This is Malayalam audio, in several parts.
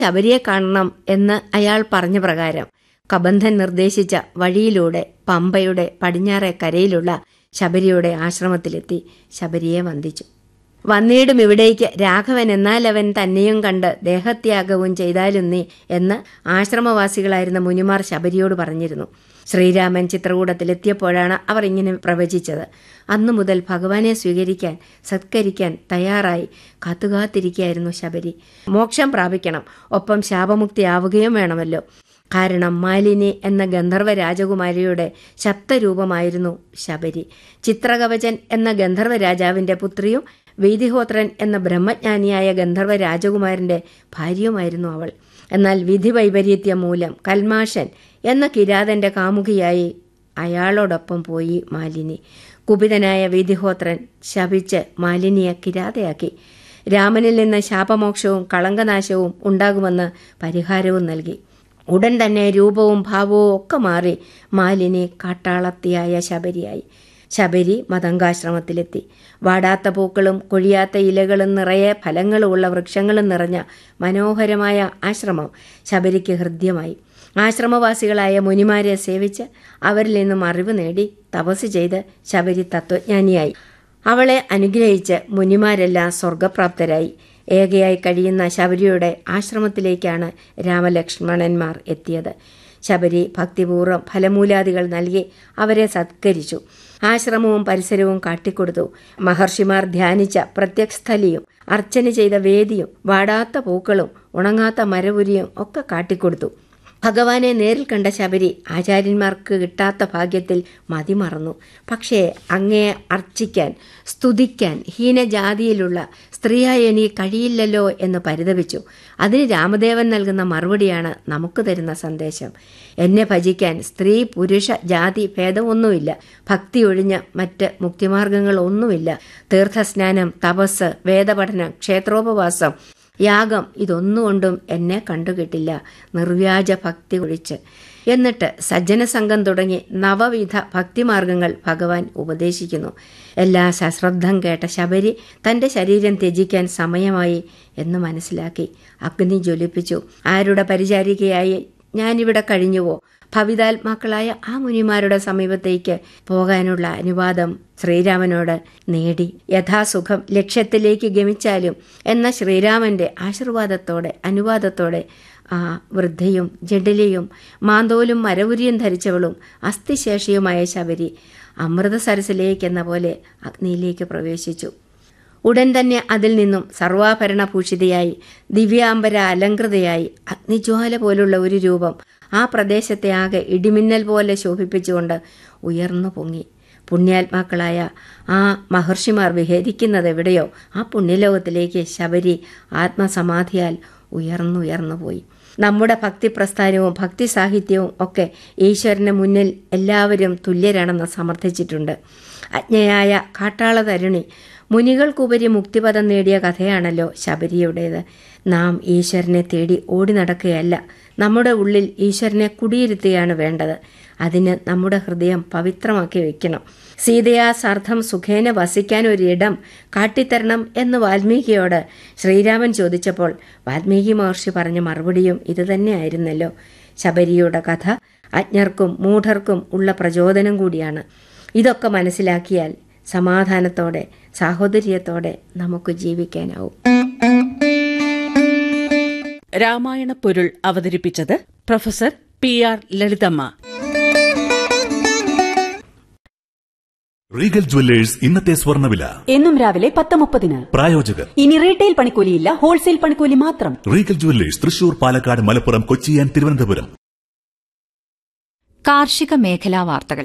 ശബരിയെ കാണണം എന്ന് അയാൾ പറഞ്ഞ പ്രകാരം കബന്ധൻ നിർദ്ദേശിച്ച വഴിയിലൂടെ പമ്പയുടെ പടിഞ്ഞാറെ കരയിലുള്ള ശബരിയുടെ ആശ്രമത്തിലെത്തി ശബരിയെ വന്ദിച്ചു വന്നിടും ഇവിടേക്ക് രാഘവൻ എന്നാൽ അവൻ തന്നെയും കണ്ട് ദേഹത്യാഗവും ചെയ്താലും നീ എന്ന് ആശ്രമവാസികളായിരുന്ന മുനിമാർ ശബരിയോട് പറഞ്ഞിരുന്നു ശ്രീരാമൻ ചിത്രകൂടത്തിലെത്തിയപ്പോഴാണ് അവർ ഇങ്ങനെ പ്രവചിച്ചത് അന്നു മുതൽ ഭഗവാനെ സ്വീകരിക്കാൻ സത്കരിക്കാൻ തയ്യാറായി കാത്തുകാത്തിരിക്കുകയായിരുന്നു ശബരി മോക്ഷം പ്രാപിക്കണം ഒപ്പം ശാപമുക്തിയാവുകയും വേണമല്ലോ കാരണം മാലിനി എന്ന ഗന്ധർവ രാജകുമാരിയുടെ ശബ്ദരൂപമായിരുന്നു ശബരി ചിത്രകവചൻ എന്ന ഗന്ധർവ രാജാവിന്റെ പുത്രിയും വീതിഹോത്രൻ എന്ന ബ്രഹ്മജ്ഞാനിയായ ഗന്ധർവ രാജകുമാരന്റെ ഭാര്യയുമായിരുന്നു അവൾ എന്നാൽ വിധി വൈപരീത്യം മൂലം കൽമാഷൻ എന്ന കിരാതന്റെ കാമുകിയായി അയാളോടൊപ്പം പോയി മാലിനി കുപിതനായ വീതിഹോത്രൻ ശപിച്ച് മാലിനിയെ കിരാതയാക്കി രാമനിൽ നിന്ന് ശാപമോക്ഷവും കളങ്കനാശവും ഉണ്ടാകുമെന്ന് പരിഹാരവും നൽകി ഉടൻ തന്നെ രൂപവും ഭാവവും ഒക്കെ മാറി മാലിനി കാട്ടാളത്തിയായ ശബരിയായി ശബരി മതങ്കാശ്രമത്തിലെത്തി വാടാത്ത പൂക്കളും കൊഴിയാത്ത ഇലകളും നിറയെ ഫലങ്ങളുമുള്ള വൃക്ഷങ്ങളും നിറഞ്ഞ മനോഹരമായ ആശ്രമം ശബരിക്ക് ഹൃദ്യമായി ആശ്രമവാസികളായ മുനിമാരെ സേവിച്ച് അവരിൽ നിന്നും അറിവ് നേടി തപസ് ചെയ്ത് ശബരി തത്വജ്ഞാനിയായി അവളെ അനുഗ്രഹിച്ച് മുനിമാരെല്ലാം സ്വർഗപ്രാപ്തരായി ഏകയായി കഴിയുന്ന ശബരിയുടെ ആശ്രമത്തിലേക്കാണ് രാമലക്ഷ്മണന്മാർ എത്തിയത് ശബരി ഭക്തിപൂർവ്വം ഫലമൂലാദികൾ നൽകി അവരെ സത്കരിച്ചു ആശ്രമവും പരിസരവും കാട്ടിക്കൊടുത്തു മഹർഷിമാർ ധ്യാനിച്ച പ്രത്യക്ഷസ്ഥലിയും അർച്ചന ചെയ്ത വേദിയും വാടാത്ത പൂക്കളും ഉണങ്ങാത്ത മരപുരിയും ഒക്കെ കാട്ടിക്കൊടുത്തു ഭഗവാനെ നേരിൽ കണ്ട ശബരി ആചാര്യന്മാർക്ക് കിട്ടാത്ത ഭാഗ്യത്തിൽ മതിമറന്നു പക്ഷേ അങ്ങയെ അർച്ചിക്കാൻ സ്തുതിക്കാൻ ഹീനജാതിയിലുള്ള സ്ത്രീയായി എനിക്ക് കഴിയില്ലല്ലോ എന്ന് പരിതപിച്ചു അതിന് രാമദേവൻ നൽകുന്ന മറുപടിയാണ് നമുക്ക് തരുന്ന സന്ദേശം എന്നെ ഭജിക്കാൻ സ്ത്രീ പുരുഷ ജാതി ഭേദമൊന്നുമില്ല ഭക്തി ഒഴിഞ്ഞ മറ്റ് മുക്തിമാർഗങ്ങളൊന്നുമില്ല തീർത്ഥസ്നാനം തപസ് വേദപഠനം ക്ഷേത്രോപവാസം യാഗം ഇതൊന്നുകൊണ്ടും എന്നെ കണ്ടുകിട്ടില്ല നിർവ്യാജ ഭക്തി ഒഴിച്ച് എന്നിട്ട് സജ്ജനസംഘം തുടങ്ങി നവവിധ ഭക്തിമാർഗങ്ങൾ ഭഗവാൻ ഉപദേശിക്കുന്നു എല്ലാ സശ്രദ്ധം കേട്ട ശബരി തന്റെ ശരീരം ത്യജിക്കാൻ സമയമായി എന്ന് മനസ്സിലാക്കി അഗ്നി ജ്വലിപ്പിച്ചു ആരുടെ പരിചാരികയായി ഞാനിവിടെ കഴിഞ്ഞുവോ ഭവിതാത്മാക്കളായ ആ മുനിമാരുടെ സമീപത്തേക്ക് പോകാനുള്ള അനുവാദം ശ്രീരാമനോട് നേടി യഥാസുഖം ലക്ഷ്യത്തിലേക്ക് ഗമിച്ചാലും എന്ന ശ്രീരാമന്റെ ആശീർവാദത്തോടെ അനുവാദത്തോടെ ആ വൃദ്ധയും ജഡിലയും മാന്തോലും മരവുരിയും ധരിച്ചവളും അസ്ഥിശേഷിയുമായ ശബരി അമൃത സരസിലേക്കെന്ന പോലെ അഗ്നിയിലേക്ക് പ്രവേശിച്ചു ഉടൻ തന്നെ അതിൽ നിന്നും സർവാഭരണഭൂഷിതയായി ദിവ്യാംബര അലങ്കൃതയായി അഗ്നിജ്വാല പോലുള്ള ഒരു രൂപം ആ പ്രദേശത്തെ ആകെ ഇടിമിന്നൽ പോലെ ശോഭിപ്പിച്ചുകൊണ്ട് ഉയർന്നു പൊങ്ങി പുണ്യാത്മാക്കളായ ആ മഹർഷിമാർ വിഹരിക്കുന്നത് എവിടെയോ ആ പുണ്യലോകത്തിലേക്ക് ശബരി ആത്മസമാധിയാൽ ഉയർന്നുയർന്നു പോയി നമ്മുടെ ഭക്തി പ്രസ്ഥാനവും ഭക്തി സാഹിത്യവും ഒക്കെ ഈശ്വരന് മുന്നിൽ എല്ലാവരും തുല്യരാണെന്ന് സമർത്ഥിച്ചിട്ടുണ്ട് അജ്ഞയായ കാട്ടാള തരുണി മുനികൾക്കുപരി മുക്തിപദം നേടിയ കഥയാണല്ലോ ശബരിയുടേത് നാം ഈശ്വരനെ തേടി ഓടി നടക്കുകയല്ല നമ്മുടെ ഉള്ളിൽ ഈശ്വരനെ കുടിയിരുത്തുകയാണ് വേണ്ടത് അതിന് നമ്മുടെ ഹൃദയം പവിത്രമാക്കി വെക്കണം സീതയാ സാർത്ഥം സുഖേന വസിക്കാൻ ഒരിടം കാട്ടിത്തരണം എന്ന് വാൽമീകിയോട് ശ്രീരാമൻ ചോദിച്ചപ്പോൾ വാൽമീകി മഹർഷി പറഞ്ഞ മറുപടിയും ഇതുതന്നെയായിരുന്നല്ലോ ശബരിയുടെ കഥ അജ്ഞർക്കും മൂഢർക്കും ഉള്ള പ്രചോദനം കൂടിയാണ് ഇതൊക്കെ മനസ്സിലാക്കിയാൽ സമാധാനത്തോടെ സാഹോദര്യത്തോടെ നമുക്ക് ജീവിക്കാനാവും രാമായണ പൊരുൾ അവതരിപ്പിച്ചത് professor P R Lalithamma Regal Jewellers ഇന്നത്തെ സ്വർണ്ണവില എന്നും രാവിലെ പത്ത് മുപ്പതിന് പ്രായോജകർ ഇനി റീറ്റെയിൽ പണിക്കൂലിയില്ല ഹോൾസെയിൽ പണിക്കൂലി മാത്രം റീഗൽ ജുവല്ലേഴ്സ് തൃശൂർ പാലക്കാട് മലപ്പുറം കൊച്ചി ആൻഡ് തിരുവനന്തപുരം കാർഷിക മേഖലാ വാർത്തകൾ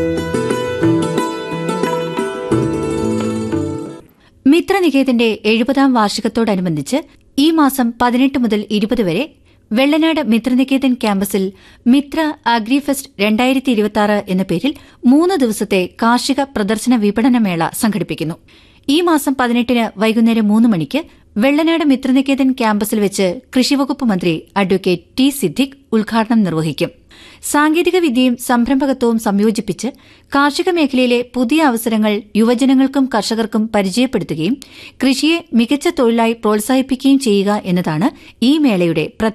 മിത്രനികേതന്റെ എഴുപതാം വാർഷികത്തോടനുബന്ധിച്ച് ഈ മാസം പതിനെട്ട് മുതൽ ഇരുപത് വരെ വെള്ളനാട് മിത്രനികേതൻ ക്യാമ്പസിൽ മിത്ര അഗ്രിഫെസ്റ്റ് രണ്ടായിരത്തി ഇരുപത്തിയാറ് എന്ന പേരിൽ മൂന്ന് ദിവസത്തെ കാർഷിക പ്രദർശന വിപണനമേള സംഘടിപ്പിക്കുന്നു ഈ മാസം പതിനെട്ടിന് വൈകുന്നേരം മൂന്ന് മണിക്ക് വെള്ളനാട് മിത്രനികേതൻ ക്യാമ്പസിൽ വെച്ച് കൃഷിവകുപ്പ് മന്ത്രി അഡ്വക്കേറ്റ് ടി സിദ്ദിഖ് ഉദ്ഘാടനം നിർവഹിക്കും സാങ്കേതിക വിദ്യയും സംരംഭകത്വവും സംയോജിപ്പിച്ച് കാർഷിക മേഖലയിലെ പുതിയ അവസരങ്ങൾ യുവജനങ്ങൾക്കും കർഷകർക്കും പരിചയപ്പെടുത്തുകയും കൃഷിയെ മികച്ച തൊഴിലായി പ്രോത്സാഹിപ്പിക്കുകയും ചെയ്യുക എന്നതാണ് ഈ മേളയുടെ പ്രധാന